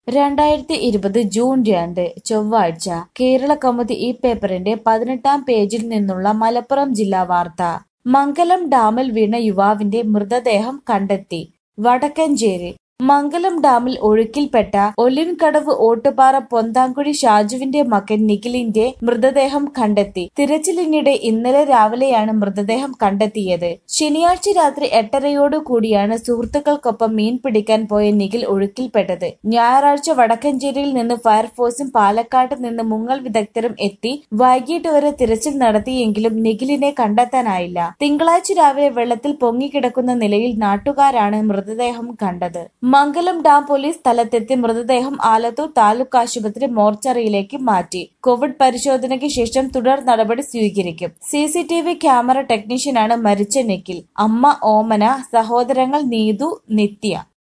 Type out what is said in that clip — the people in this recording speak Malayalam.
രണ്ടായിരത്തി ഇരുപത് ജൂൺ രണ്ട് ചൊവ്വാഴ്ച കേരള കൗമുദി ഈ പേപ്പറിന്റെ പതിനെട്ടാം പേജിൽ നിന്നുള്ള മലപ്പുറം ജില്ലാ വാർത്ത മംഗലം ഡാമിൽ വീണ യുവാവിന്റെ മൃതദേഹം കണ്ടെത്തി വടക്കഞ്ചേരി മംഗലം ഡാമിൽ ഒഴുക്കിൽപ്പെട്ട ഒലിൻകടവ് ഓട്ടുപാറ പൊന്താങ്കുഴി ഷാജുവിന്റെ മകൻ നിഖിലിന്റെ മൃതദേഹം കണ്ടെത്തി തിരച്ചിലിനിടെ ഇന്നലെ രാവിലെയാണ് മൃതദേഹം കണ്ടെത്തിയത് ശനിയാഴ്ച രാത്രി എട്ടരയോടു കൂടിയാണ് സുഹൃത്തുക്കൾക്കൊപ്പം മീൻ പിടിക്കാൻ പോയ നിഖിൽ ഒഴുക്കിൽപ്പെട്ടത് ഞായറാഴ്ച വടക്കഞ്ചേരിയിൽ നിന്ന് ഫയർഫോഴ്സും പാലക്കാട്ട് നിന്ന് മുങ്ങൽ വിദഗ്ധരും എത്തി വൈകിട്ട് വരെ തിരച്ചിൽ നടത്തിയെങ്കിലും നിഖിലിനെ കണ്ടെത്താനായില്ല തിങ്കളാഴ്ച രാവിലെ വെള്ളത്തിൽ പൊങ്ങിക്കിടക്കുന്ന നിലയിൽ നാട്ടുകാരാണ് മൃതദേഹം കണ്ടത് മംഗലം ഡാം പോലീസ് സ്ഥലത്തെത്തി മൃതദേഹം ആലത്തൂർ താലൂക്ക് ആശുപത്രി മോർച്ചറിയിലേക്ക് മാറ്റി കോവിഡ് പരിശോധനയ്ക്ക് ശേഷം തുടർ നടപടി സ്വീകരിക്കും C C T V camera ടെക്നീഷ്യനാണ് മരിച്ച നിഖിൽ അമ്മ ഓമന സഹോദരങ്ങൾ നീതു നിത്യ